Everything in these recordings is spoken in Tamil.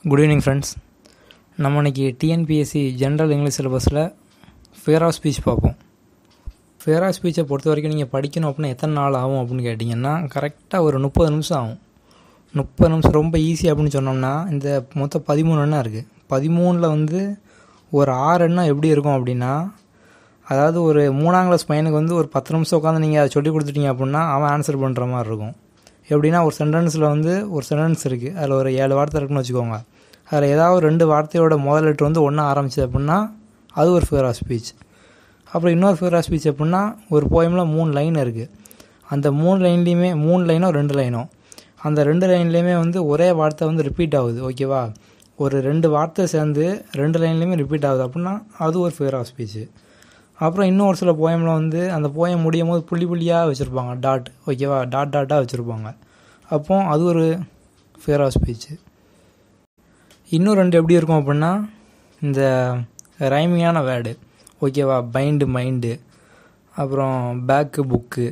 குட் ஈவினிங் ஃப்ரெண்ட்ஸ் நம்ம இன்னைக்கு டிஎன்பிஎஸ்சி ஜென்ரல் இங்கிலீஷ் சிலபஸில் ஃபேர் ஆஃப் ஸ்பீச் பார்ப்போம் ஃபேர் ஆஃப் ஸ்பீச்சை பொறுத்த வரைக்கும் நீங்கள் படிக்கணும் அப்படின்னா எத்தனை நாள் ஆகும் அப்படின்னு கேட்டிங்கன்னா கரெக்டாக ஒரு முப்பது நிமிஷம் ஆகும் முப்பது நிமிஷம் ரொம்ப ஈஸி அப்படின்னு சொன்னோம்னா இந்த மொத்தம் பதிமூணு எண்ணம் இருக்குது பதிமூணில் வந்து ஒரு ஆறு எண்ணம் எப்படி இருக்கும் அப்படின்னா அதாவது ஒரு மூணாம் கிளாஸ் பையனுக்கு வந்து ஒரு பத்து நிமிஷம் உட்காந்து நீங்கள் அதை சொல்லி கொடுத்துட்டீங்க அப்படின்னா அவன் ஆன்சர் பண்ணுற மாதிரி இருக்கும் எப்படின்னா ஒரு சென்டென்ஸில் வந்து ஒரு சென்டென்ஸ் இருக்குது அதில் ஒரு ஏழு வார்த்தை இருக்குன்னு வச்சுக்கோங்க அதில் ஏதாவது ஒரு ரெண்டு வார்த்தையோட முதல் லெட்டர் வந்து ஒன்றா ஆரம்பிச்சது அப்படின்னா அது ஒரு ஃபேர் ஆஃப் ஸ்பீச் அப்புறம் இன்னொரு ஃபேர் ஆஃப் ஸ்பீச் அப்படின்னா ஒரு போயமில் மூணு லைன் இருக்குது அந்த மூணு லைன்லேயுமே மூணு லைனோ ரெண்டு லைனோ அந்த ரெண்டு லைன்லேயுமே வந்து ஒரே வார்த்தை வந்து ரிப்பீட் ஆகுது ஓகேவா ஒரு ரெண்டு வார்த்தை சேர்ந்து ரெண்டு லைன்லேயுமே ரிப்பீட் ஆகுது அப்படின்னா அது ஒரு ஃபேர் ஆஃப் ஸ்பீச்சு அப்புறம் இன்னும் ஒரு சில போயமில் வந்து அந்த போயம் முடியும் போது புள்ளி புள்ளியாக வச்சுருப்பாங்க டாட் ஓகேவா டாட் டாட்டாக வச்சுருப்பாங்க அப்போ அது ஒரு ஃபேர் ஆஃப் ஸ்பீச்சு இன்னும் ரெண்டு எப்படி இருக்கும் அப்படின்னா இந்த ரைமிங்கான வேர்டு ஓகேவா பைண்டு மைண்டு அப்புறம் பேக்கு புக்கு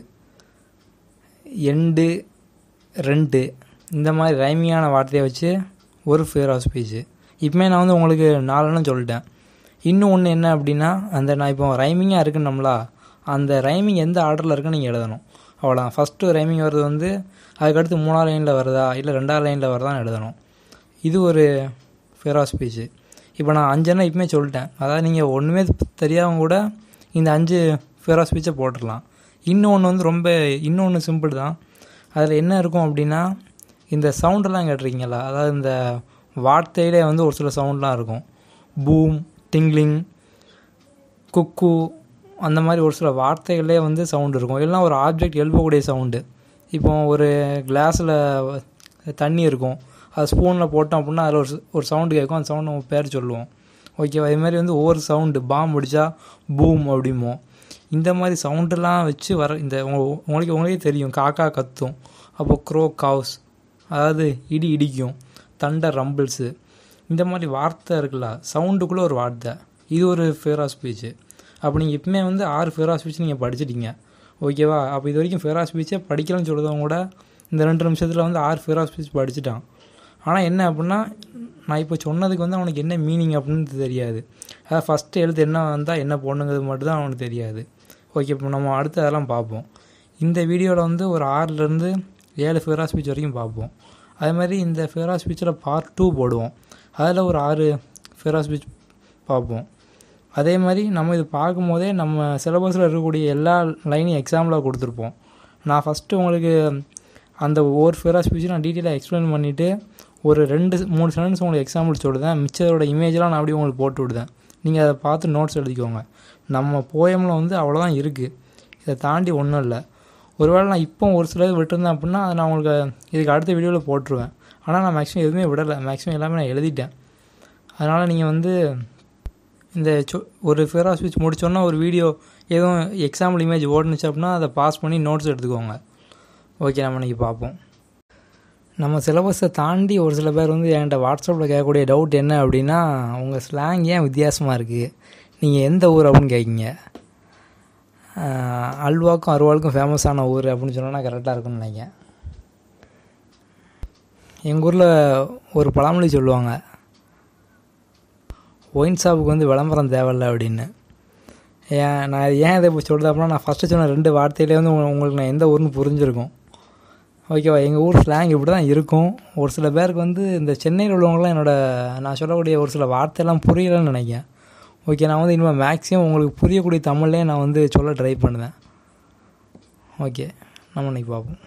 எண்டு ரெண்டு இந்த மாதிரி ரைமிங்கான வார்த்தையை வச்சு ஒரு ஃபேர் ஆஃப் ஸ்பீச்சு இப்போமே நான் வந்து உங்களுக்கு நாலுன்னு சொல்லிட்டேன் இன்னும் ஒன்று என்ன அப்படின்னா அந்த நான் இப்போ ரைமிங்காக இருக்குன்னம்லா அந்த ரைமிங் எந்த ஆர்டரில் இருக்குன்னு நீங்கள் எழுதணும் அவ்வளோதான் ஃபஸ்ட்டு ரைமிங் வர்றது வந்து அதுக்கடுத்து மூணாவது லைனில் வருதா இல்லை ரெண்டாவது லைனில் வருதான்னு எழுதணும் இது ஒரு ஃபேர் ஆஃப் ஸ்பீச்சு இப்போ நான் அஞ்செண்ணா இப்போமே சொல்லிட்டேன் அதாவது நீங்கள் ஒன்றுமே தெரியாதவங்க கூட இந்த அஞ்சு ஃபேர் ஆஃப் ஸ்பீச்சை போட்டுடலாம் இன்னொன்று வந்து ரொம்ப இன்னொன்று சிம்பிள் தான் அதில் என்ன இருக்கும் அப்படின்னா இந்த சவுண்டெல்லாம் கேட்டிருக்கீங்களா அதாவது இந்த வார்த்தையிலே வந்து ஒரு சில சவுண்ட்லாம் இருக்கும் பூம் டிங்லிங் குக்கு அந்த மாதிரி ஒரு சில வார்த்தைகளே வந்து சவுண்டு இருக்கும் எல்லாம் ஒரு ஆப்ஜெக்ட் எழுப்பக்கூடிய சவுண்டு இப்போ ஒரு கிளாஸில் தண்ணி இருக்கும் அது ஸ்பூனில் போட்டோம் அப்படின்னா அதில் ஒரு ஒரு சவுண்டு கேட்கும் அந்த சவுண்டு நம்ம பேர் சொல்லுவோம் ஓகேவா இது மாதிரி வந்து ஒவ்வொரு சவுண்டு பாம் அடித்தா பூம் அப்படிமோ இந்த மாதிரி சவுண்டெல்லாம் வச்சு வர இந்த உங்களுக்கு உங்களுக்கே தெரியும் காக்கா கத்தும் அப்போ க்ரோ காவ்ஸ் அதாவது இடி இடிக்கும் தண்டர் ரம்பிள்ஸு இந்த மாதிரி வார்த்தை இருக்குல்ல சவுண்டுக்குள்ளே ஒரு வார்த்தை இது ஒரு ஃபேர் ஆஃப் ஸ்பீச்சு அப்போ நீங்கள் இப்போமே வந்து ஆறு ஃபேர் ஆஃப் ஸ்பீச் நீங்கள் படிச்சிட்டீங்க ஓகேவா அப்போ இது வரைக்கும் ஃபேர் ஆஃப் ஸ்பீச்சே படிக்கலன்னு சொல்லுறவங்க கூட இந்த ரெண்டு நிமிஷத்தில் வந்து ஆறு ஃபேர் ஆஃப் ஸ்பீச் படிச்சுட்டான் ஆனால் என்ன அப்படின்னா நான் இப்போ சொன்னதுக்கு வந்து அவனுக்கு என்ன மீனிங் அப்படின்னு தெரியாது அதாவது ஃபஸ்ட்டு எழுத்து என்ன வந்தால் என்ன போடணுங்கிறது மட்டும் தான் அவனுக்கு தெரியாது ஓகே இப்போ நம்ம அடுத்து அதெல்லாம் பார்ப்போம் இந்த வீடியோவில் வந்து ஒரு ஆறுலேருந்து ஏழு ஃபேரா ஸ்பீச் வரைக்கும் பார்ப்போம் அதே மாதிரி இந்த ஃபேரா ஸ்பீச்சில் பார்ட் டூ போடுவோம் அதில் ஒரு ஆறு ஃபேரா ஸ்பீச் பார்ப்போம் அதே மாதிரி நம்ம இது பார்க்கும்போதே நம்ம சிலபஸில் இருக்கக்கூடிய எல்லா லைனையும் எக்ஸாம்பிளாக கொடுத்துருப்போம் நான் ஃபஸ்ட்டு உங்களுக்கு அந்த ஒவ்வொரு ஃபேரா ஸ்பீச்சும் நான் டீட்டெயிலாக எக்ஸ்பிளைன் பண்ணிவிட்டு ஒரு ரெண்டு மூணு சென்டென்ஸ் உங்களுக்கு எக்ஸாம்பிள் சொல்லுதேன் மிச்சதோட இமேஜெலாம் நான் அப்படியே உங்களுக்கு போட்டு விடுதேன் நீங்கள் அதை பார்த்து நோட்ஸ் எழுதிக்கோங்க நம்ம போயமில் வந்து அவ்வளோதான் இருக்குது இதை தாண்டி ஒன்றும் இல்லை ஒருவேளை நான் இப்போ ஒரு சிலது விட்டுருந்தேன் அப்படின்னா அதை நான் உங்களுக்கு இதுக்கு அடுத்த வீடியோவில் போட்டுருவேன் ஆனால் நான் மேக்ஸிமம் எதுவுமே விடலை மேக்ஸிமம் எல்லாமே நான் எழுதிட்டேன் அதனால் நீங்கள் வந்து இந்த சொ ஒரு ஃபேரா ஸ்பீச் முடிச்சோன்னா ஒரு வீடியோ எதுவும் எக்ஸாம்பிள் இமேஜ் ஓடுனுச்சு அப்படின்னா அதை பாஸ் பண்ணி நோட்ஸ் எடுத்துக்கோங்க ஓகே நம்ம இன்றைக்கி பார்ப்போம் நம்ம சிலபஸை தாண்டி ஒரு சில பேர் வந்து என்கிட்ட வாட்ஸ்அப்பில் கேட்கக்கூடிய டவுட் என்ன அப்படின்னா உங்கள் ஸ்லாங் ஏன் வித்தியாசமாக இருக்குது நீங்கள் எந்த ஊர் அப்படின்னு கேட்குங்க அல்வாக்கும் அருவாளுக்கும் ஃபேமஸான ஊர் அப்படின்னு சொன்னால் கரெக்டாக இருக்கும்னு நினைக்கிறேன் எங்கள் ஊரில் ஒரு பழமொழி சொல்லுவாங்க ஒயின் ஷாப்புக்கு வந்து விளம்பரம் தேவையில்லை அப்படின்னு ஏன் நான் ஏன் இதை இப்போ சொல்கிறது அப்படின்னா நான் ஃபஸ்ட்டு சொன்ன ரெண்டு வார்த்தையிலே வந்து உங்களுக்கு நான் எந்த ஊர்னு புரிஞ்சிருக்கும் ஓகேவா எங்கள் ஊர் ஸ்லாங் இப்படி தான் இருக்கும் ஒரு சில பேருக்கு வந்து இந்த சென்னையில் உள்ளவங்களாம் என்னோடய நான் சொல்லக்கூடிய ஒரு சில வார்த்தையெல்லாம் புரியலன்னு நினைக்கிறேன் ஓகே நான் வந்து இனிமேல் மேக்ஸிமம் உங்களுக்கு புரியக்கூடிய தமிழ்லேயே நான் வந்து சொல்ல ட்ரை பண்ணுவேன் ஓகே நம்ம இன்னைக்கு பார்ப்போம்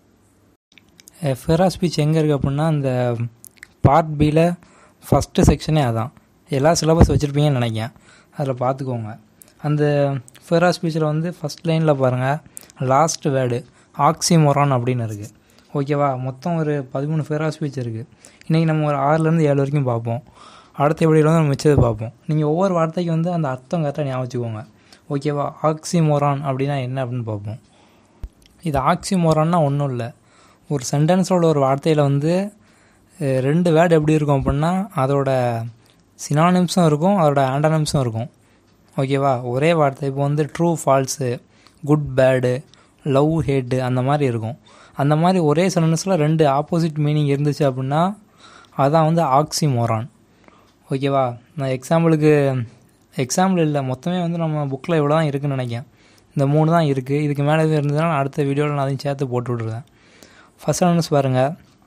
ஃபெரா ஸ்பீச் எங்கே இருக்குது அப்படின்னா இந்த பார்ட் பியில் ஃபஸ்ட்டு செக்ஷனே அதான் எல்லா சிலபஸ் வச்சுருப்பீங்கன்னு நினைக்கிறேன் அதில் பார்த்துக்கோங்க அந்த ஃபெரா ஸ்பீச்சில் வந்து ஃபஸ்ட் லைனில் பாருங்கள் லாஸ்ட் வேர்டு ஆக்சிமொரான் அப்படின்னு இருக்குது ஓகேவா மொத்தம் ஒரு பதிமூணு ஃபேரா ஸ்பீச் இருக்குது இன்றைக்கி நம்ம ஒரு ஆறுலேருந்து ஏழு வரைக்கும் பார்ப்போம் அடுத்த வீடியோவில் வந்து நம்ம மிச்சது பார்ப்போம் நீங்கள் ஒவ்வொரு வார்த்தைக்கு வந்து அந்த அர்த்தம் கரெக்டாக ஞாபகம் வச்சுக்கோங்க ஓகேவா ஆக்சிமோரான் அப்படின்னா என்ன அப்படின்னு பார்ப்போம் இது ஆக்சிமோரான்னா ஒன்றும் இல்லை ஒரு சென்டென்ஸோட ஒரு வார்த்தையில் வந்து ரெண்டு வேர்டு எப்படி இருக்கும் அப்படின்னா அதோட சினானிம்ஸும் இருக்கும் அதோட ஆண்டானிம்ஸும் இருக்கும் ஓகேவா ஒரே வார்த்தை இப்போ வந்து true false good bad love hate அந்த மாதிரி இருக்கும் அந்த மாதிரி ஒரே சென்டென்ஸில் ரெண்டு ஆப்போசிட் மீனிங் இருந்துச்சு அப்படின்னா அதான் வந்து ஆக்சிமோரான் ஓகேவா நான் எக்ஸாம்பிளுக்கு எக்ஸாம்பிள் இல்லை மொத்தமே வந்து நம்ம புக்கில் இவ்வளோ தான் இருக்குதுன்னு நினைக்கிறேன் இந்த மூணு தான் இருக்குது இதுக்கு மேலே எதுவும் இருந்ததுன்னா நான் அடுத்த வீடியோவில் நான் அதையும் சேர்த்து போட்டு விட்ருவேன் ஃபஸ்ட் ஒன்ஸ் பாருங்கள்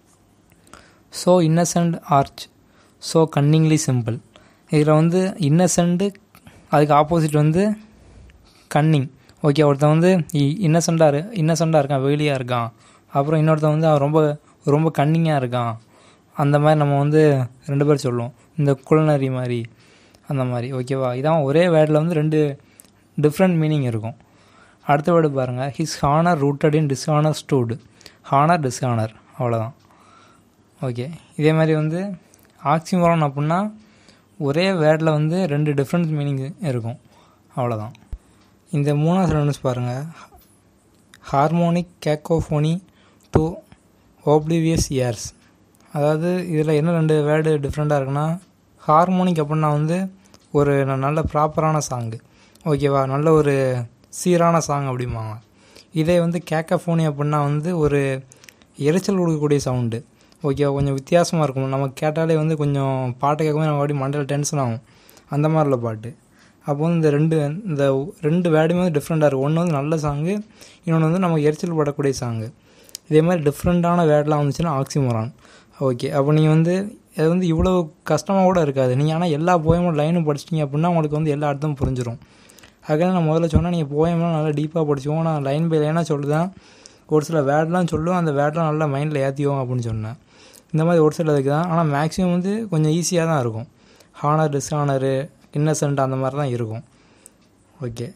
so innocent arch so cunningly simple இதில் வந்து இன்னசென்ட்டு அதுக்கு ஆப்போசிட் வந்து கன்னிங் ஓகே ஒருத்தன் வந்து இன்னசென்ட்டாக இரு இன்னசென்ட்டாக இருக்கான் வெயிலியாக இருக்கான் அப்புறம் இன்னொருத்தன் வந்து அவன் ரொம்ப ரொம்ப கன்னிங்காக இருக்கான் அந்த மாதிரி நம்ம வந்து ரெண்டு பேர் சொல்லுவோம் இந்த குலனரி மாதிரி அந்த மாதிரி ஓகேவா இதான் ஒரே வேர்டில் வந்து ரெண்டு டிஃப்ரெண்ட் மீனிங் இருக்கும் அடுத்த வேர்டு பாருங்கள் his honour rooted in dishonour stood honour dishonour அவ்வளோதான் ஓகே இதே மாதிரி வந்து ஆக்சிமோரான் அப்படின்னா ஒரே வேர்டில் வந்து ரெண்டு டிஃப்ரெண்ட் மீனிங் இருக்கும் அவ்வளோதான் இந்த மூணாவது சென்டென்ஸ் பாருங்கள் harmonic cacophony to oblivious ears அதாவது இதில் என்ன ரெண்டு வேர்டு டிஃப்ரெண்ட்டாக இருக்குன்னா ஹார்மோனிக் அப்படின்னா வந்து ஒரு நல்ல ப்ராப்பரான சாங்கு ஓகேவா நல்ல ஒரு சீரான சாங் அப்படிம்பாங்க இதே வந்து கேக்கஃபோனி அப்படின்னா வந்து ஒரு எரிச்சல் கொடுக்கக்கூடிய சவுண்டு ஓகேவா கொஞ்சம் வித்தியாசமாக இருக்கும் நம்ம கேட்டாலே வந்து கொஞ்சம் பாட்டை கேட்கும்போது நம்ம அப்படி மண்டல டென்ஷன் ஆகும் அந்த மாதிரி உள்ள பாட்டு அப்போ வந்து இந்த ரெண்டு இந்த ரெண்டு வேர்டுமே வந்து டிஃப்ரெண்ட்டாக இருக்கும் ஒன்று வந்து நல்ல சாங்கு இன்னொன்று வந்து நம்ம எரிச்சல் படக்கூடிய சாங்கு இதே மாதிரி டிஃப்ரெண்ட்டான வேர்டெலாம் வந்துச்சுன்னா ஆக்சிமோரான் ஓகே அப்போ நீங்கள் வந்து அது வந்து இவ்வளோ கஷ்டமாக கூட இருக்காது நீங்கள் ஆனால் எல்லா போயமும் லைனும் படிச்சிட்டிங்க அப்படின்னா உங்களுக்கு வந்து எல்லா அர்த்தமும் புரிஞ்சிடும் அதுக்காக நான் முதல்ல சொன்னால் நீங்கள் போயம்லாம் நல்லா டீப்பாக படிச்சுவோம் நான் லைன் பை லைனாக சொல்லுதேன் ஒரு சில வேர்டெலாம் சொல்லுவோம் அந்த வேர்டெலாம் நல்லா மைண்டில் ஏற்றிவோம் அப்படின்னு சொன்னேன் இந்த மாதிரி ஒரு சில இதுக்கு தான் ஆனால் மேக்ஸிமம் வந்து கொஞ்சம் ஈஸியாக தான் இருக்கும் ஹானர் டிஸ்ஹானரு இன்னசென்ட் அந்த மாதிரி தான் இருக்கும் ஓகே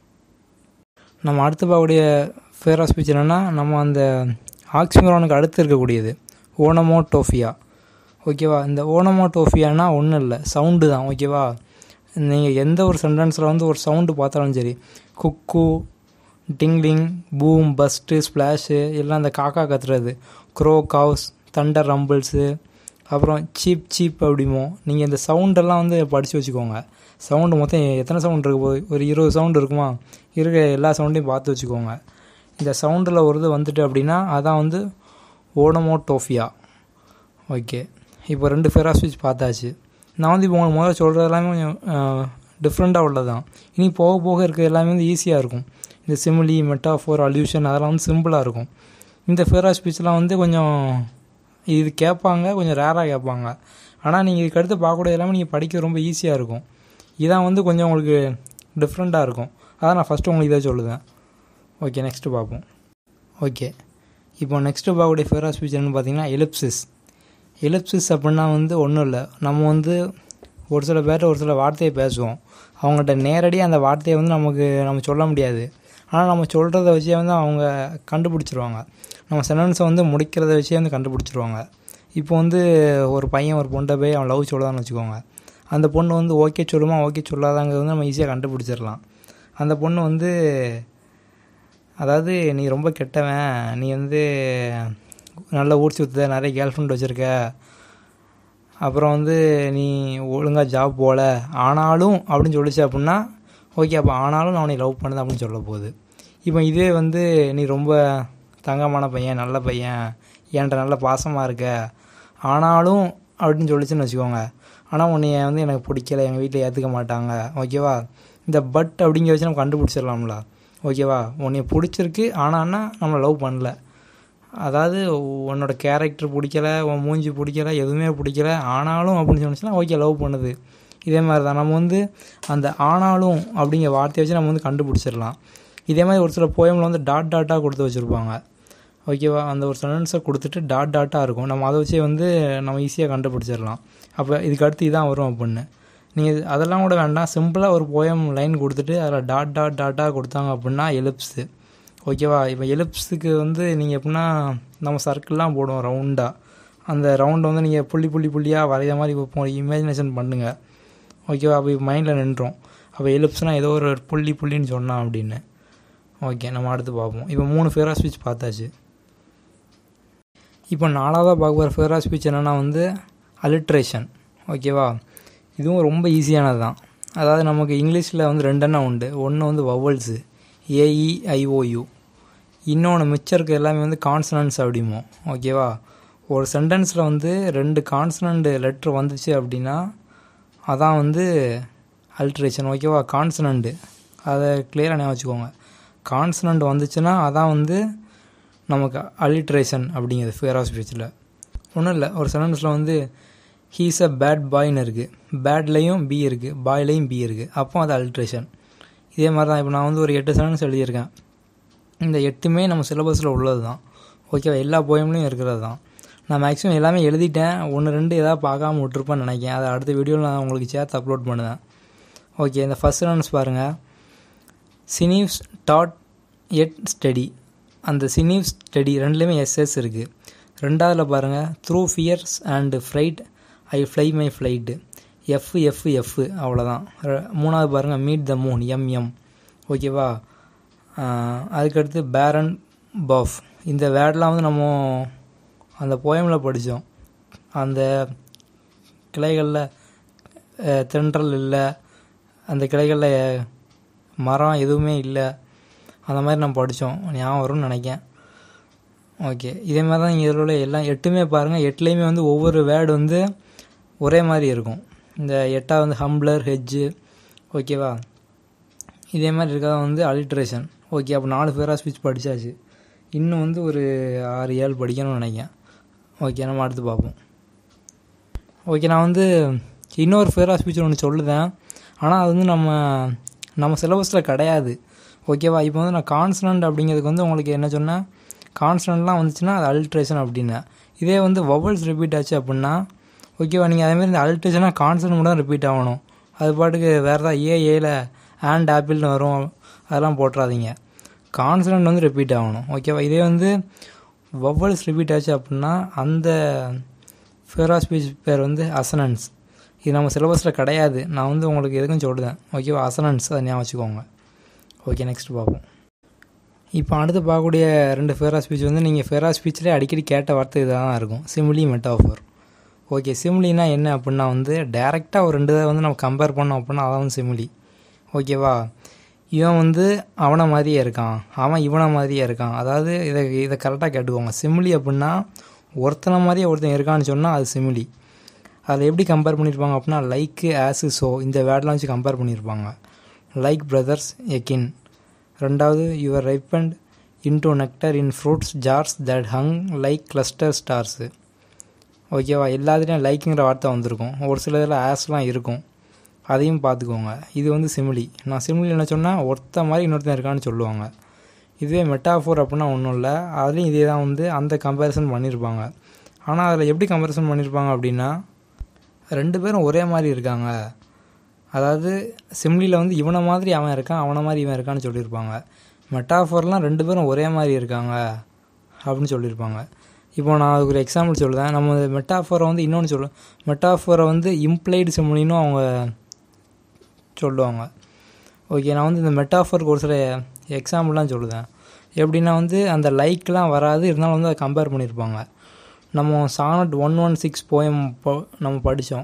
நம்ம அடுத்து பார்க்கக்கூடிய ஃபேர் ஆஃப் ஸ்பீச் என்னென்னா நம்ம அந்த ஆக்சிமரானுக்கு அடுத்து இருக்கக்கூடியது ஓனமோ டோஃபியா ஓகேவா இந்த ஓனமோ டோஃபியானா ஒன்றும் இல்லை சவுண்டு தான் ஓகேவா நீங்கள் எந்த ஒரு சென்டென்ஸில் வந்து ஒரு சவுண்டு பார்த்தாலும் சரி cuckoo tingling boom burst splash எல்லாம் அந்த காக்கா கத்துறது க்ரோ காவ்ஸ் தண்டர் ரம்பிள்ஸு அப்புறம் சீப் சீப் அப்படிமோ நீங்கள் இந்த சவுண்டெல்லாம் வந்து படித்து வச்சுக்கோங்க சவுண்டு மொத்தம் எத்தனை சவுண்ட் இருக்கு போய் ஒரு இருபது சவுண்டு இருக்குமா இருக்க எல்லா சவுண்டையும் பார்த்து வச்சுக்கோங்க இந்த சவுண்டில் ஒரு இது வந்துட்டு அப்படின்னா அதான் வந்து ஓனமோட்டோஃபியா ஓகே இப்போ ரெண்டு ஃபெரா ஸ்விட்ச் பார்த்தாச்சு நான் வந்து இப்போ உங்களுக்கு முதல்ல சொல்கிறது எல்லாமே கொஞ்சம் டிஃப்ரெண்ட்டாக உள்ளது தான் இனி போக போக இருக்க எல்லாமே வந்து ஈஸியாக இருக்கும் இந்த சிமிலி மெட்டாஃபோர் அல்யூஷன் அதெல்லாம் வந்து சிம்பிளாக இருக்கும் இந்த ஃபேரா ஸ்பீச்லாம் வந்து கொஞ்சம் இது கேட்பாங்க கொஞ்சம் ரேராக கேட்பாங்க ஆனால் நீங்கள் இதுக்கு அடுத்து பார்க்கக்கூடிய எல்லாமே நீங்கள் படிக்க ரொம்ப ஈஸியாக இருக்கும் இதான் வந்து கொஞ்சம் உங்களுக்கு டிஃப்ரெண்ட்டாக இருக்கும் அதான் நான் ஃபஸ்ட்டு உங்களுக்கு இதை சொல்லுவேன் ஓகே நெக்ஸ்ட்டு பார்ப்போம் ஓகே இப்போ நெக்ஸ்ட்டு பார்க்கக்கூடிய ஃபேரா ஸ்பீச் என்னன்னு பார்த்தீங்கன்னா எலிப்சிஸ் எலிப்சிஸ் அப்படின்னா வந்து ஒன்றும் இல்லை நம்ம வந்து ஒரு சில பேர்கிட்ட ஒரு சில வார்த்தையை பேசுவோம் அவங்கள்ட்ட நேரடியாக அந்த வார்த்தையை வந்து நமக்கு நம்ம சொல்ல முடியாது ஆனால் நம்ம சொல்கிறத வச்சே வந்து அவங்க கண்டுபிடிச்சிருவாங்க நம்ம சென்டென்ஸை வந்து முடிக்கிறத வச்சே வந்து கண்டுபிடிச்சிருவாங்க இப்போ வந்து ஒரு பையன் ஒரு பொண்ணை போய் அவன் லவ் சொல்லதான்னு வச்சுக்கோங்க அந்த பொண்ணு வந்து ஓகே சொல்லுமா ஓகே சொல்லாதாங்கிறது வந்து நம்ம ஈஸியாக கண்டுபிடிச்சிடலாம் அந்த பொண்ணு வந்து அதாவது நீ ரொம்ப கெட்டவன் நீ வந்து நல்ல ஊர் சுற்றுத நிறைய கேர்ள் ஃப்ரெண்ட் வச்சுருக்க அப்புறம் வந்து நீ ஒழுங்காக ஜாப் போகல ஆனாலும் அப்படின்னு சொல்லிச்சு அப்படின்னா ஓகே அப்போ ஆனாலும் நான் உன்னை லவ் பண்ணது அப்படின்னு சொல்ல போகுது இப்போ இதே வந்து நீ ரொம்ப தங்கமான பையன் நல்ல பையன் என்கிட்ட நல்ல பாசமாக இருக்க ஆனாலும் அப்படின்னு சொல்லிச்சுன்னு வச்சுக்கோங்க ஆனால் உன்னைய வந்து எனக்கு பிடிக்கல எங்கள் வீட்டில் ஏற்றுக்க மாட்டாங்க ஓகேவா இந்த பட் அப்படிங்கிற வச்சு நம்ம கண்டுபிடிச்சிடலாம்ல ஓகேவா உன்னைய பிடிச்சிருக்கு ஆனான்னா நம்ம லவ் பண்ணல அதாவது உன்னோட கேரக்டர் பிடிக்கல உன் மூஞ்சி பிடிக்கல எதுவுமே பிடிக்கல ஆனாலும் அப்படின்னு சொன்னிச்சுன்னா ஓகே லவ் பண்ணுது இதே மாதிரி தான் நம்ம வந்து அந்த ஆனாலும் அப்படிங்கிற வார்த்தையை வச்சு நம்ம வந்து கண்டுபிடிச்சிடலாம் இதே மாதிரி ஒரு சில போயமில் வந்து டாட் டாட்டாக கொடுத்து வச்சுருப்பாங்க ஓகேவா அந்த ஒரு சென்டென்ஸை கொடுத்துட்டு டாட் டாட்டாக இருக்கும் நம்ம அதை வச்சே வந்து நம்ம ஈஸியாக கண்டுபிடிச்சிடலாம் அப்போ இதுக்கு அடுத்து இதான் வரும் அப்படின்னு நீங்கள் அதெல்லாம் கூட வேண்டாம் சிம்பிளாக ஒரு போயம் லைன் கொடுத்துட்டு அதில் டாட் டாட் டாட்டாக கொடுத்தாங்க அப்படின்னா எலிப்ஸு ஓகேவா இப்போ எலிப்ஸுக்கு வந்து நீங்கள் எப்படின்னா நம்ம சர்க்கிள்லாம் போடுவோம் ரவுண்டாக அந்த ரவுண்டை வந்து நீங்கள் புள்ளி புள்ளி புள்ளியாக வரைகிற மாதிரி இப்போ இமேஜினேஷன் பண்ணுங்கள் ஓகேவா அப்போ மைண்டில் நின்றோம் அப்போ எலிப்ஸ்னால் ஏதோ ஒரு புள்ளி புள்ளின்னு சொன்னான் அப்படின்னு ஓகே நம்ம அடுத்து பார்ப்போம் இப்போ மூணு ஃபேரா ஸ்பீச் பார்த்தாச்சு இப்போ நாலாவதாக பார்க்க போகிற ஃபேரா ஸ்பீச் என்னென்னா வந்து அலிட்ரேஷன் ஓகேவா இதுவும் ரொம்ப ஈஸியானது தான் அதாவது நமக்கு இங்கிலீஷில் வந்து ரெண்டெண்ணம் உண்டு ஒன்று வந்து வவல்ஸு ஏஇஐஓயு இன்னொன்று மிச்சம் இருக்க எல்லாமே வந்து கான்சனன்ஸ் அப்படிமோ ஓகேவா ஒரு சென்டென்ஸில் வந்து ரெண்டு கான்சனண்ட் லெட்ரு வந்துச்சு அப்படின்னா அதான் வந்து அல்ட்ரேஷன் ஓகேவா கான்சனண்ட்டு அதை கிளியராக ஞாபகம் வச்சுக்கோங்க கான்சனண்ட் வந்துச்சுன்னா அதான் வந்து நமக்கு அலிட்ரேஷன் அப்படிங்கிறது ஃபியர் ஆஃப் ஸ்பீச்சில் ஒன்றும் இல்லை ஒரு சென்டென்ஸில் வந்து ஹீஸ் அ பேட் பாய்னு இருக்குது பேட்லேயும் பி இருக்குது பாய்லேயும் பி இருக்குது அப்போ அது அல்ட்ரேஷன் இதே மாதிரி தான் இப்போ நான் வந்து ஒரு எட்டு சென்டென்ஸ் எழுதியிருக்கேன் இந்த எட்டுமே நம்ம சிலபஸில் உள்ளது தான் ஓகேவா எல்லா போயம்லையும் இருக்கிறது தான் நான் மேக்ஸிமம் எல்லாமே எழுதிட்டேன் ஒன்று ரெண்டு எதாவது பார்க்காம விட்டுருப்பேன்னு நினைக்கிறேன் அதை அடுத்த வீடியோவில் நான் உங்களுக்கு சேர்த்து அப்லோட் பண்ணுவேன் ஓகே இந்த ஃபஸ்ட் சென்டென்ஸ் பாருங்கள் சினீவ்ஸ் டாட் எட் ஸ்டடி அந்த சினீவ் ஸ்டடி ரெண்டுலேயுமே எஸ்எஸ் இருக்குது ரெண்டாவதில் பாருங்கள் through fears and flight I fly my flight F F F அவ்வளோதான் மூணாவது பாருங்கள் மீட் த மூன் எம்எம் ஓகேவா அதுக்கடுத்து பேரன் பாஃப் இந்த வேர்டெலாம் வந்து நம்ம அந்த போயமில் படித்தோம் அந்த கிளைகளில் தென்றல் இல்லை அந்த கிளைகளில் மரம் எதுவுமே இல்லை அந்த மாதிரி நம்ம படித்தோம் ஞாபகம் வரும்னு நினைக்கேன் ஓகே இதே மாதிரி தான் இதில் உள்ள எல்லாம் எட்டுமே பாருங்கள் எட்டுலேயுமே வந்து ஒவ்வொரு வேர்டு வந்து ஒரே மாதிரி இருக்கும் இந்த எட்டாவது வந்து ஹம்ப்ளர் ஹெட்ஜு ஓகேவா இதே மாதிரி இருக்கிறத வந்து அலிட்ரேஷன் ஓகே அப்போ நாலு பேராக ஸ்பீச் படித்தாச்சு இன்னும் வந்து ஒரு ஆறு ஏழு படிக்கணும்னு நினைக்கிறேன் ஓகே நம்ம அடுத்து பார்ப்போம் ஓகே நான் வந்து இன்னொரு ஃபேரா ஸ்பீச் ஒன்று சொல்லுதேன் ஆனால் அது வந்து நம்ம நம்ம சிலபஸில் கிடையாது ஓகேவா இப்போ வந்து நான் கான்சனண்ட் அப்படிங்கிறதுக்கு வந்து உங்களுக்கு என்ன சொன்னேன் கான்சனண்ட்லாம் வந்துச்சுன்னா அது அல்ட்ரேஷன் அப்படின்னேன் இதே வந்து வவல்ஸ் ரிப்பீட் ஆச்சு அப்படின்னா ஓகேவா நீங்கள் அதேமாதிரி இந்த அல்ட்ரேஷனாக கான்சனண்ட் மட்டும் தான் ரிப்பீட் ஆகணும் அது பாட்டுக்கு வேறு ஏதாவது ஏ ஏல ஆண்ட் ஆப்பிள்னு வரும் அதெல்லாம் போட்டுறாதீங்க கான்சனண்ட் வந்து ரிப்பீட் ஆகணும் ஓகேவா இதே வந்து வவல்ஸ் ரிப்பீட் ஆச்சு அப்படின்னா அந்த ஃபேரா ஸ்பீச் பேர் வந்து அசனன்ஸ் இது நம்ம சிலபஸில் கிடையாது நான் வந்து உங்களுக்கு எதுக்கும் சொல்லுதேன் ஓகேவா அசனன்ஸ் அதை ஞாபகம் வச்சுக்கோங்க ஓகே நெக்ஸ்ட் பார்ப்போம் இப்போ அடுத்து பார்க்கக்கூடிய ரெண்டு ஃபேரா ஸ்பீச் வந்து நீங்கள் ஃபேரா ஸ்பீச்சிலே அடிக்கடி கேட்ட வார்த்தை இதாக தான் இருக்கும் சிம்லி மெட்டாஃபர் ஓகே சிம்லினா என்ன அப்படின்னா வந்து டேரெக்டாக ஒரு ரெண்டு இதை வந்து நம்ம கம்பேர் பண்ணோம் அப்படின்னா அதான் வந்து சிம்லி ஓகேவா இவன் வந்து அவனை மாதிரியே இருக்கான் அவன் இவனை மாதிரியே இருக்கான் அதாவது இதை இதை கரெக்டாக கேட்டுக்கோங்க சிம்லி அப்படின்னா ஒருத்தனை மாதிரியே ஒருத்தன் இருக்கான்னு சொன்னால் அது சிமிலி அதில் எப்படி கம்பேர் பண்ணியிருப்பாங்க அப்படின்னா லைக்கு ஆஸு ஸோ இந்த வேர்டெலாம் வச்சு கம்பேர் பண்ணியிருப்பாங்க லைக் பிரதர்ஸ் எக்கின் ரெண்டாவது your ripened into nectar in fruits jars that hung like cluster stars ஓகேவா எல்லாத்துலேயும் லைக்குங்கிற வார்த்தை வந்திருக்கும் ஒரு சில இதில் ஆஸ்லாம் இருக்கும் அதையும் பார்த்துக்கோங்க இது வந்து சிமிலி நான் சிமிலி என்ன சொன்னால் ஒருத்த மாதிரி இன்னொருத்தன் இருக்கான்னு சொல்லுவாங்க இதுவே மெட்டாஃபோர் அப்படின்னா ஒன்றும் இல்லை அதுலேயும் இதே தான் வந்து அந்த கம்பேரிசன் பண்ணியிருப்பாங்க ஆனால் அதில் எப்படி கம்பேரிசன் பண்ணியிருப்பாங்க அப்படின்னா ரெண்டு பேரும் ஒரே மாதிரி இருக்காங்க அதாவது சிம்லியில் வந்து இவனை மாதிரி அவன் இருக்கான் அவனை மாதிரி இவன் இருக்கான்னு சொல்லியிருப்பாங்க மெட்டாஃபோர்லாம் ரெண்டு பேரும் ஒரே மாதிரி இருக்காங்க அப்படின்னு சொல்லியிருப்பாங்க இப்போ நான் அதுக்கு ஒரு எக்ஸாம்பிள் சொல்லுதேன் நம்ம மெட்டாஃபோரை வந்து இன்னொன்று சொல்லுவோம் மெட்டாஃபோரை வந்து இம்ப்ளைடு சிம்லினும் அவங்க சொல்லுவாங்க ஓகே நான் வந்து இந்த மெட்டாஃபோருக்கு ஒரு சில எக்ஸாம்பிள்லாம் சொல்லுதேன் எப்படின்னா வந்து அந்த லைக்லாம் வராது இருந்தாலும் வந்து அதை கம்பேர் பண்ணியிருப்பாங்க நம்ம sonnet one one six poem நம்ம படித்தோம்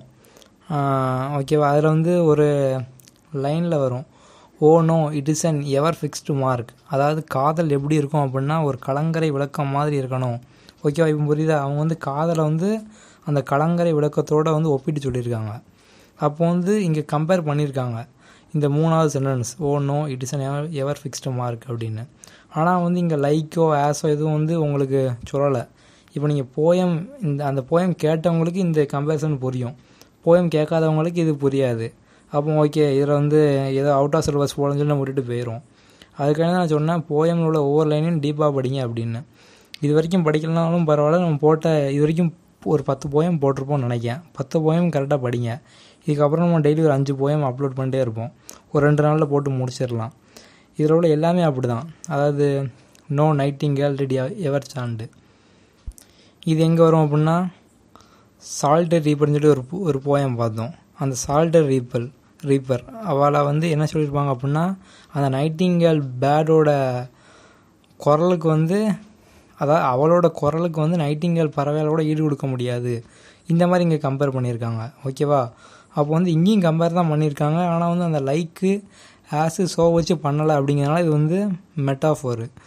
ஓகேவா அதில் வந்து ஒரு லைனில் வரும் oh no it is an ever fixed mark அதாவது காதல் எப்படி இருக்கும் அப்படின்னா ஒரு கலங்கரை விளக்கம் மாதிரி இருக்கணும் ஓகேவா இப்போ புரியுதா அவங்க வந்து காதலை வந்து அந்த கலங்கரை விளக்கத்தோடு வந்து ஒப்பிட்டு சொல்லியிருக்காங்க அப்போ வந்து இங்கே கம்பேர் பண்ணியிருக்காங்க இந்த மூணாவது sentence oh no it is an ever ever fixed mark அப்படின்னு ஆனால் வந்து இங்கே லைக்கோ ஆஸோ எதுவும் வந்து உங்களுக்கு சொல்லலை இப்போ நீங்கள் போயம் இந்த அந்த போயம் கேட்டவங்களுக்கு இந்த கம்பேரிசன் புரியும் போயம் கேட்காதவங்களுக்கு இது புரியாது அப்போ ஓகே இதில் வந்து ஏதோ அவுட் ஆஃப் சிலபஸ் போலன்னு சொல்லி நம்ம விட்டுட்டு போயிடும் அதுக்காக தான் நான் சொன்னேன் போயமில் உள்ள ஒவ்வொரு லைனையும் டீப்பாக படிங்க அப்படின்னு இது வரைக்கும் படிக்கலனாலும் பரவாயில்ல நம்ம போட்ட இது வரைக்கும் ஒரு பத்து போயம் போட்டிருப்போம்னு நினைக்கிறேன் பத்து போயம் கரெக்டாக படிங்க இதுக்கப்புறம் நம்ம டெய்லி ஒரு அஞ்சு போயம் அப்லோட் பண்ணிட்டே இருப்போம் ஒரு ரெண்டு நாளில் போட்டு முடிச்சிடலாம் இதில் உள்ள எல்லாமே அப்படி தான் அதாவது no nightingale ready ever sand இது எங்கே வரும் அப்படின்னா சால்டர் ரீப்பர்னு சொல்லி ஒரு ஒரு போயம் பார்த்தோம் அந்த சால்டர் ரீப்பல் ரீப்பர் அவளை வந்து என்ன சொல்லியிருப்பாங்க அப்படின்னா அந்த நைட்டிங்கேல் பேடோட குரலுக்கு வந்து அதாவது அவளோட குரலுக்கு வந்து நைட்டிங்கேல் பறவைகளோட ஈடு கொடுக்க முடியாது இந்த மாதிரி இங்கே கம்பேர் பண்ணியிருக்காங்க ஓகேவா அப்போ வந்து இங்கேயும் கம்பேர் தான் பண்ணியிருக்காங்க ஆனால் வந்து அந்த லைக்கு ஆஸு ஷோ வச்சு பண்ணலை அப்படிங்கிறனால இது வந்து மெட்டாஃபோரு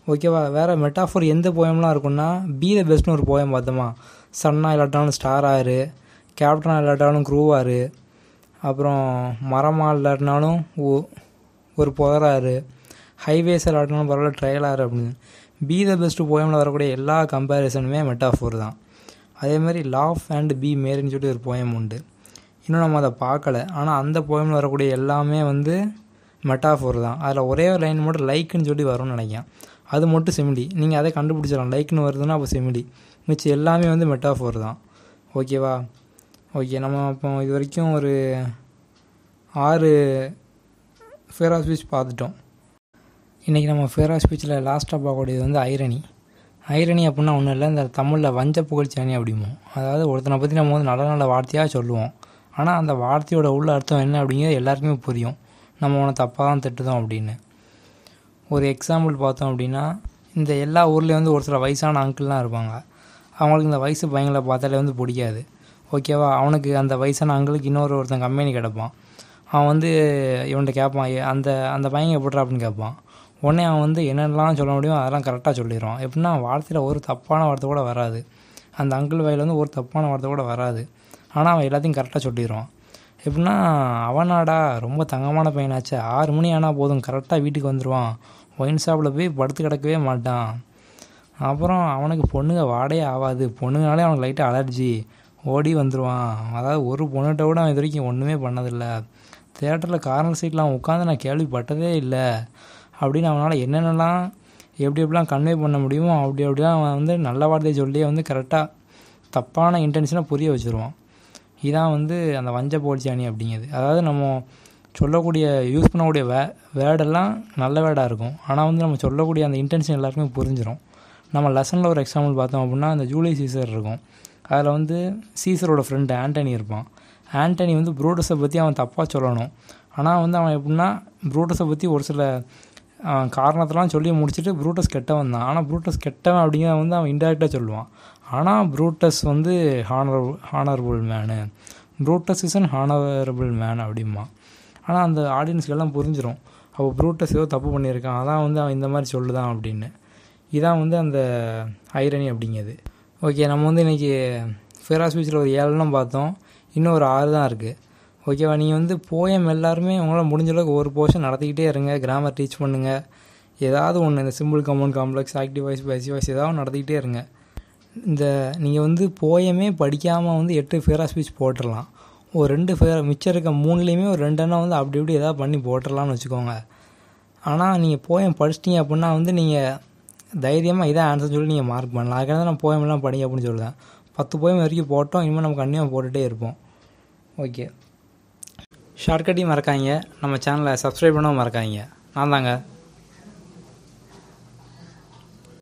ஓகேவா வேறு மெட்டாஃபோர் எந்த போயம்லாம் இருக்குன்னா பி த பெஸ்ட்னு ஒரு போயம் பார்த்தோமா சன்னா இல்லாட்டாலும் ஸ்டாராரு கேப்டனாக இல்லாட்டாலும் க்ரூவாரு அப்புறம் மரமாக இல்லாட்டினாலும் ஒ- ஒரு புதராரு ஹைவேஸ் இல்லாட்டினாலும் பரவாயில்ல ட்ரையலாரு அப்படின்னு பி த பெஸ்ட் போயமில் வரக்கூடிய எல்லா கம்பேரிசனுமே மெட்டாஃபோர் தான் அதே மாதிரி லாஃப் அண்ட் பி மேரின்னு சொல்லி ஒரு போயம் உண்டு இன்னும் நம்ம அதை பார்க்கல ஆனால் அந்த போயமில் வரக்கூடிய எல்லாமே வந்து மெட்டாஃபோர் தான் அதில் ஒரே ஒரு லைன் மட்டும் லைக்குன்னு சொல்லி வரும்னு நினைக்கிறேன் அது மட்டும் செமிலி நீங்கள் அதை கண்டுபிடிச்சிடலாம் லைக்னு வருதுன்னா அப்போ செமிலி மிச்சம் எல்லாமே வந்து மெட்டாஃபோர் தான் ஓகேவா ஓகே நம்ம இப்போ இது வரைக்கும் ஒரு ஆறு ஃபேர் ஆஃப் ஸ்பீச் பார்த்துட்டோம் இன்றைக்கி நம்ம ஃபேர் ஆஃப் ஸ்பீச்சில் லாஸ்ட்டாக பார்க்கக்கூடியது வந்து ஐரணி ஐரணி அப்படின்னா ஒன்றும் இல்லை இந்த தமிழில் வஞ்ச புகழ்ச்சாணி அப்படிமோ அதாவது ஒருத்தனை பற்றி நம்ம வந்து நல்ல நல்ல வார்த்தையாக சொல்லுவோம் ஆனால் அந்த வார்த்தையோட உள்ள அர்த்தம் என்ன அப்படிங்கிறது எல்லாருக்குமே புரியும் நம்ம உன தப்பாக தான் திட்டுதோம் அப்படின்னு ஒரு எக்ஸாம்பிள் பார்த்தோம் அப்படின்னா இந்த எல்லா ஊர்லேயும் வந்து ஒரு சில வயசான அங்கிள்லாம் இருப்பாங்க அவங்களுக்கு இந்த வயசு பையங்களை பார்த்தாலே வந்து பிடிக்காது ஓகேவா அவனுக்கு அந்த வயசான அங்கிளுக்கு இன்னொரு ஒருத்தன் கம்பெனி கிடப்பான் அவன் வந்து இவன்கிட்ட கேட்பான் "ஏ, அந்த அந்த பையன் எப்படிறா அப்படின்னு கேட்பான் உடனே அவன் வந்து என்னென்னலாம் சொல்ல முடியும் அதெல்லாம் கரெக்டாக சொல்லிடுவான் எப்படின்னா வார்த்தையில் ஒரு தப்பான வார்த்தை கூட வராது அந்த அங்கிள் வாயில் வந்து ஒரு தப்பான வார்த்தை கூட வராது ஆனால் அவன் எல்லாத்தையும் கரெக்டாக சொல்லிடுவான் எப்படின்னா அவனாடா ரொம்ப தங்கமான பையனாச்சே ஆறு மணி ஆனால் போதும் கரெக்டாக வீட்டுக்கு வந்துடுவான் ஒயின் ஷாப்பில் போய் படுத்து கிடக்கவே மாட்டான் அப்புறம் அவனுக்கு பொண்ணுங்க வாடே ஆகாது பொண்ணுங்கனாலே அவனுக்கு லைட்டாக அலர்ஜி ஓடி வந்துடுவான் அதாவது ஒரு பொண்ணுகிட்ட கூட அவன் இது வரைக்கும் ஒன்றுமே பண்ணதில்லை தேட்டரில் கார்னர் சீட்டில் அவன் உட்காந்து நான் கேள்விப்பட்டதே இல்லை அப்படின்னு அவனால் என்னென்னலாம் எப்படி எப்படிலாம் கன்வே பண்ண முடியுமோ அப்படி அப்படிலாம் அவன் வந்து நல்ல வார்த்தையை சொல்லியே வந்து கரெக்டாக தப்பான இன்டென்ஷனை புரிய வச்சுருவான் இதான் வந்து அந்த வஞ்ச போல்ச்சாணி அப்படிங்கிறது அதாவது நம்ம சொல்லக்கூடிய யூஸ் பண்ணக்கூடிய வே வேர்டெல்லாம் நல்ல வேர்டாக இருக்கும் ஆனால் வந்து நம்ம சொல்லக்கூடிய அந்த இன்டென்ஷன் எல்லாருக்குமே புரிஞ்சிடும் நம்ம லெசனில் ஒரு எக்ஸாம்பிள் பார்த்தோம் அப்படின்னா அந்த ஜூலி சீசர் இருக்கும் அதில் வந்து சீசரோட ஃப்ரெண்டு ஆண்டனி இருப்பான் ஆண்டனி வந்து ப்ரூட்டஸை பற்றி அவன் தப்பாக சொல்லணும் ஆனால் வந்து அவன் எப்படின்னா ப்ரூட்டஸை பற்றி ஒரு சில அவன் காரணத்தெல்லாம் சொல்லி முடிச்சுட்டு ப்ரூட்டஸ் கெட்டவன் தான் ஆனால் ப்ரூட்டஸ் கெட்டவன் அப்படிங்கிறத வந்து அவன் இன்டெரக்டாக சொல்லுவான் ஆனால் ப்ரூட்டஸ் வந்து honour honourable man Brutus is an honourable man அப்படிமா ஆனால் அந்த ஆடியன்ஸ்க்கு எல்லாம் புரிஞ்சிடும் அப்போ ப்ரூட்டஸ் ஏதோ தப்பு பண்ணியிருக்கான் அதான் வந்து அவன் இந்த மாதிரி சொல்லுதான் அப்படின்னு இதான் வந்து அந்த ஐரணி அப்படிங்கிறது ஓகே நம்ம வந்து இன்றைக்கி ஃபேரா ஸ்பீச்சில் ஒரு ஏழுலாம் பார்த்தோம் இன்னும் ஒரு ஆறு தான் இருக்குது ஓகேவா நீங்கள் வந்து போயம் எல்லாருமே உங்களால் முடிஞ்ச அளவுக்கு ஒரு போர்ஷன் நடத்திக்கிட்டே இருங்க கிராமர் டீச் பண்ணுங்கள் ஏதாவது ஒன்று இந்த simple compound complex active voice பேசி வாய்ஸ் ஏதாவது ஒன்று நடத்திக்கிட்டே இருங்க இந்த நீங்கள் வந்து போயமே படிக்காமல் வந்து எட்டு ஃபேரா ஸ்பீச் போட்டுடலாம் ஒரு ரெண்டு ஃபேர் மிச்சம் இருக்க மூணுலேயுமே ஒரு ரெண்டு எண்ணம் வந்து அப்படி இப்படி ஏதாவது பண்ணி போட்டுடலாம்னு வச்சுக்கோங்க ஆனால் நீங்கள் போயம் படிச்சிட்டிங்க அப்படின்னா வந்து நீங்கள் தைரியமாக இதான் ஆன்சர் சொல்லி நீங்கள் மார்க் பண்ணலாம் அதுக்காக தான் நான் போயமெல்லாம் படிங்க அப்படின்னு சொல்லுவேன் பத்து போயம் வரைக்கும் போட்டோம் இனிமேல் நம்ம கண்டிப்பாக போட்டுகிட்டே இருப்போம் ஓகே ஷார்ட்கட்டையும் மறக்காங்க நம்ம சேனலை சப்ஸ்கிரைப் பண்ணவும் மறக்காதீங்க நான் தாங்க